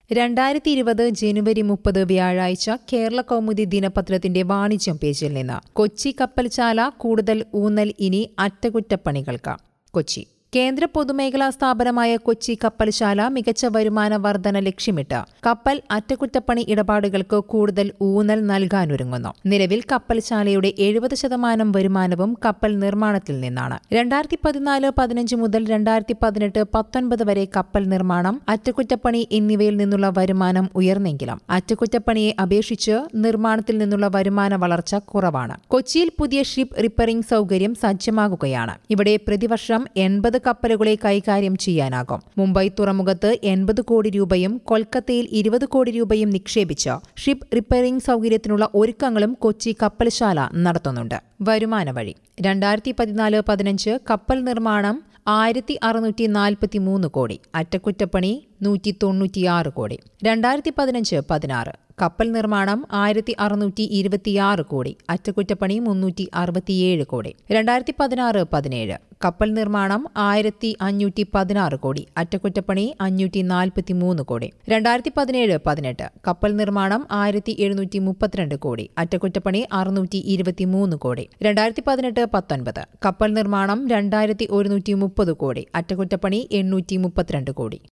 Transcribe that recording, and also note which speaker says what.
Speaker 1: രണ്ടായിരത്തി ഇരുപത് ജനുവരി മുപ്പത് വ്യാഴാഴ്ച കേരള കൗമുദി ദിനപത്രത്തിന്റെ വാണിജ്യം പേജിൽ നിന്ന് കൊച്ചി കപ്പൽശാല കൂടുതൽ ഊന്നൽ ഇനി അറ്റകുറ്റപ്പണികൾക്ക് കൊച്ചി കേന്ദ്ര പൊതുമേഖലാ സ്ഥാപനമായ കൊച്ചി കപ്പൽശാല മികച്ച വരുമാന വർധന ലക്ഷ്യമിട്ട് കപ്പൽ അറ്റകുറ്റപ്പണി ഇടപാടുകൾക്ക് കൂടുതൽ ഊന്നൽ നൽകാനൊരുങ്ങുന്നു നിലവിൽ കപ്പൽശാലയുടെ എഴുപത് ശതമാനം വരുമാനവും കപ്പൽ നിർമ്മാണത്തിൽ നിന്നാണ് രണ്ടായിരത്തി പതിനാല് പതിനഞ്ച് മുതൽ രണ്ടായിരത്തി പതിനെട്ട് പത്തൊൻപത് വരെ കപ്പൽ നിർമ്മാണം അറ്റകുറ്റപ്പണി എന്നിവയിൽ നിന്നുള്ള വരുമാനം ഉയർന്നെങ്കിലും അറ്റകുറ്റപ്പണിയെ അപേക്ഷിച്ച് നിർമ്മാണത്തിൽ നിന്നുള്ള വരുമാന വളർച്ച കുറവാണ് കൊച്ചിയിൽ പുതിയ ഷിപ്പ് റിപ്പയറിംഗ് സൗകര്യം സജ്ജമാകുകയാണ് ഇവിടെ പ്രതിവർഷം എൺപത് കപ്പലുകളെ കൈകാര്യം ചെയ്യാനാകും മുംബൈ തുറമുഖത്ത് എൺപത് കോടി രൂപയും കൊൽക്കത്തയിൽ ഇരുപത് കോടി രൂപയും നിക്ഷേപിച്ച് ഷിപ്പ് റിപ്പയറിംഗ് സൗകര്യത്തിനുള്ള ഒരുക്കങ്ങളും കൊച്ചി കപ്പൽശാല നടത്തുന്നുണ്ട് വരുമാന വഴി രണ്ടായിരത്തി പതിനാല് പതിനഞ്ച് കപ്പൽ നിർമ്മാണം ആയിരത്തി അറുന്നൂറ്റി നാൽപ്പത്തി മൂന്ന് കോടി അറ്റകുറ്റപ്പണി നൂറ്റി തൊണ്ണൂറ്റിയാറ് കോടി രണ്ടായിരത്തി പതിനഞ്ച് പതിനാറ് കപ്പൽ നിർമ്മാണം ആയിരത്തി അറുന്നൂറ്റി ഇരുപത്തിയാറ് കോടി അറ്റകുറ്റപ്പണി മുന്നൂറ്റി അറുപത്തിയേഴ് കോടി രണ്ടായിരത്തി പതിനാറ് പതിനേഴ് കപ്പൽ നിർമ്മാണം ആയിരത്തി അഞ്ഞൂറ്റി പതിനാറ് കോടി അറ്റകുറ്റപ്പണി അഞ്ഞൂറ്റി നാൽപ്പത്തി മൂന്ന് കോടി രണ്ടായിരത്തി പതിനേഴ് പതിനെട്ട് കപ്പൽ നിർമ്മാണം ആയിരത്തി എഴുന്നൂറ്റി മുപ്പത്തിരണ്ട് കോടി അറ്റകുറ്റപ്പണി അറുന്നൂറ്റി ഇരുപത്തിമൂന്ന് കോടി രണ്ടായിരത്തി പതിനെട്ട് പത്തൊൻപത് കപ്പൽ നിർമ്മാണം രണ്ടായിരത്തി ഒരുന്നൂറ്റി മുപ്പത് കോടി അറ്റകുറ്റപ്പണി എണ്ണൂറ്റി മുപ്പത്തിരണ്ട് കോടി